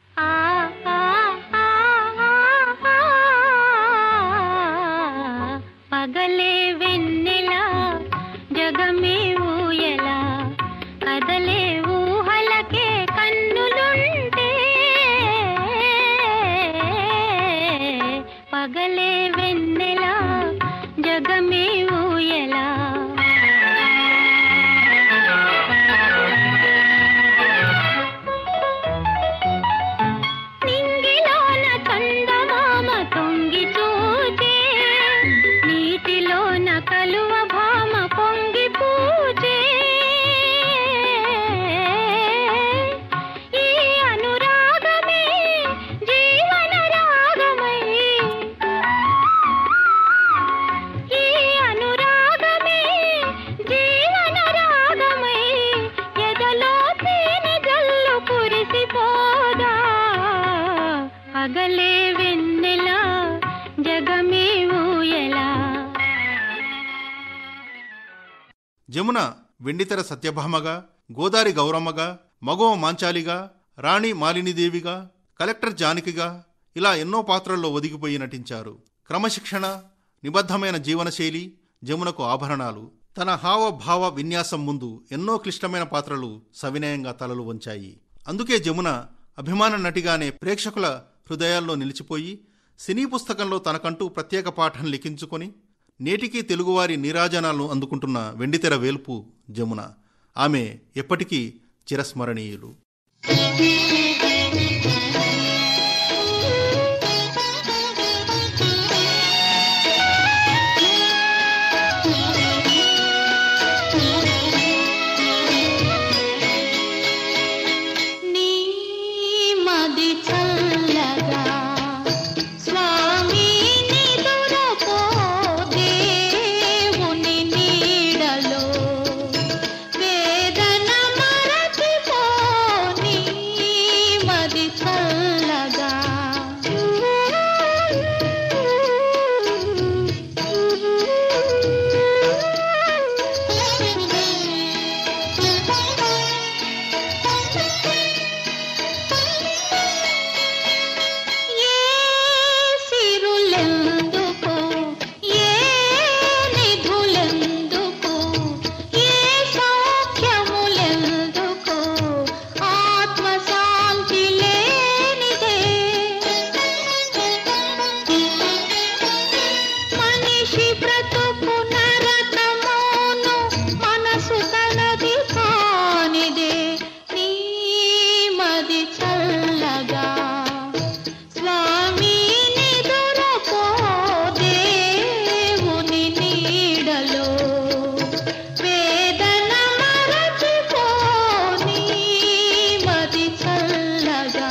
K: పగలే వెన్నెలా జగమే ఊయలా కదలే ఊహలకే కన్నులుంటే పగలే వెన్నెలా జగమే ఊయలా నింగిలోన చందమామ తొంగి చూచే నీటిలోన కలువ భామ పొంగి పూజే ఈ అనురాగమే జీవన రాగమై ఈ అనురాగమే జీవన రాగమై ఎదలో తేనె జల్లు కురిసిపోదా పగలే వెన్నెలా జగమే ఊయలా
B: జమున వెండితెర సత్యభామగా గోదారి గౌరమ్మగా మగవ మాంచాలిగా రాణి మాలినీదేవిగా కలెక్టర్ జానకిగా ఇలా ఎన్నో పాత్రల్లో ఒదిగిపోయి నటించారు క్రమశిక్షణ నిబద్ధమైన జీవనశైలి జమునకు ఆభరణాలు తన హావభావ విన్యాసం ముందు ఎన్నో క్లిష్టమైన పాత్రలు సవినయంగా తలలు వంచాయి అందుకే జమున అభిమాన నటిగానే ప్రేక్షకుల హృదయాల్లో నిలిచిపోయి సినీ పుస్తకంలో తనకంటూ ప్రత్యేక పాఠం లిఖించుకొని నేటికీ తెలుగువారి నీరాజనాలను అందుకుంటున్న వెండితెర వేల్పు జమున ఆమె ఎప్పటికీ చిరస్మరణీయులు
J: నీ మది చల్లగా స్వామి నిదురపో దేవుని నీడలో వేదన మరచిపో నీ మది చల్లగా ఏ సిరులెందుకు ఏ నిధులెందుకు ఏ సౌఖ్యములెందుకు ఆత్మశాంతి లేనిదే మనిషి బ్రతుకు నరకమోను మనసు తనది కానిదే నీ మది చల్లగా స్వామి నిదురపో దేవుని నీడలో వేదన మరచిపో నీ మది చల్లగా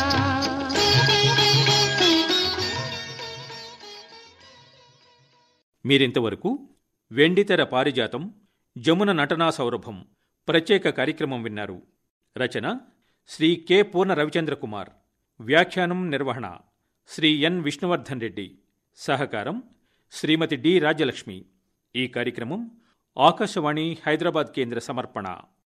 A: మీరింతవరకు వెండితెర పారిజాతం జమున నటనా సౌరభం ప్రత్యేక కార్యక్రమం విన్నారు రచన శ్రీ కె పూర్ణ రవిచంద్ర కుమార్ వ్యాఖ్యానం నిర్వహణ శ్రీ ఎన్ విష్ణువర్ధన్ రెడ్డి సహకారం శ్రీమతి డి రాజ్యలక్ష్మి ఈ కార్యక్రమం ఆకాశవాణి హైదరాబాద్ కేంద్ర సమర్పణ